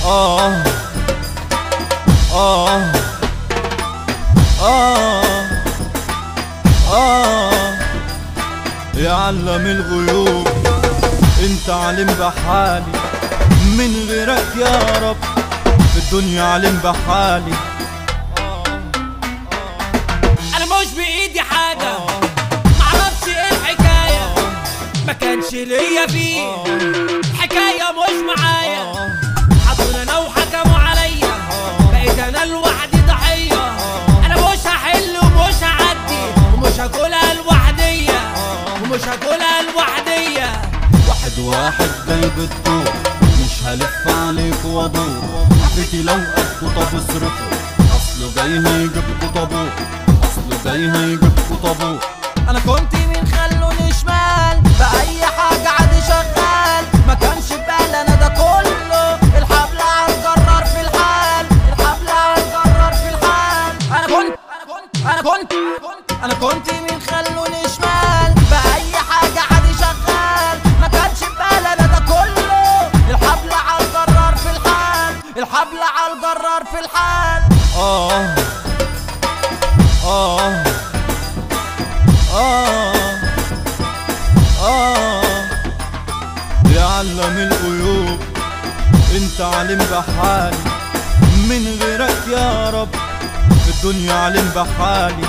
آه آه آه آه يا علم الغيوب انت علم بحالي من غيرك يا رب في الدنيا علم بحالي انا مش بايدي حاجه معرفش ايه الحكايه ما كانش ليا فيه الحكايه مش معايا حطونا انا وحكموا عليا بقيت انا لوحدي ضحيه انا مش هحل ومش هعدي ومش هاكلها لوحديه ومش هاكلها لوحديه واحد واحد جاي بالدور مش هلف عليك وادور حبيتي لو قدوا طب اصرفوا اصله جاي هيجيبكوا طابور اصله جاي هيجيبكوا طابور انا كنت من خلوني شمال بأي حاجة عادي شغال ما كانش ببالي انا ده كله الحبل على الجرار في الحال الحبل على الجرار في الحال انا كنت انا كنت انا كنت من خلوني شمال بأي حاجة عادي شغال ما كانش ببالي انا ده كله الحبل على الجرار في الحال الحبل على الجرار في الحال آه آه آه آه يا علم الغيوب انت علم بحالي من غيرك يا رب في الدنيا علم بحالي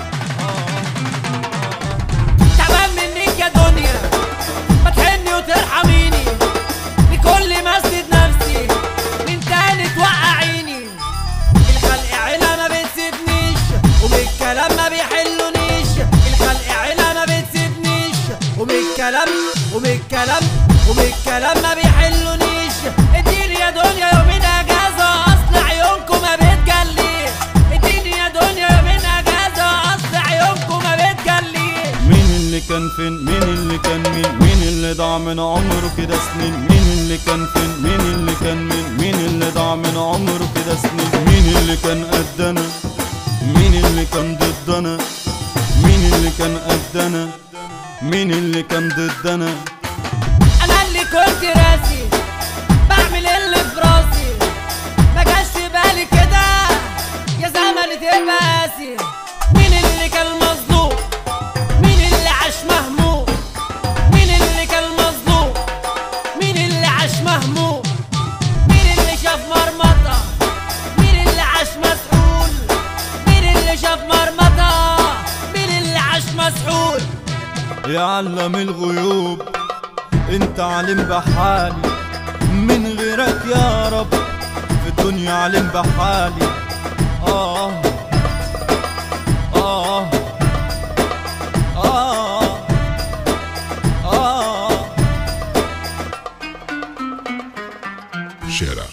تعبان منك يا دنيا ما تحني وترحميني لكل مسجد نفسي من تاني توقعيني الخلق عيلة ما بتسيبنيش وبالكلام ما بيحلونيش الخلق عيلة ما بتسيبنيش وبالكلام وبالكلام وبالكلام ما بيحلونيش اديني يا دنيا يومين اجازة اصل عيونكم ما بتجليش اديني يا دنيا يومين اجازة اصل عيونكم ما بتجليش مين اللي كان فين مين اللي كان مين مين اللي ضاع من عمره كده سنين مين اللي كان فين مين اللي كان مين مين اللي ضاع من عمره كده سنين مين اللي كان قدنا مين اللي كان ضدنا مين اللي كان قدنا مين اللي كان ضدنا انا اللي كنت راسي بعمل اللي في راسي ما جاش في بالي كده يا زمن تبقى قاسي مين اللي كان مظلوم مين اللي عاش مهموم مين اللي كان مظلوم مين اللي عاش مهموم مين اللي شاف مرمطة مين اللي عاش مسحول مين اللي شاف مرمطة مين اللي عاش مسحول يا علم الغيوب انت علم بحالي من غيرك يا رب في الدنيا علم بحالي آه آه آه آه Shut up.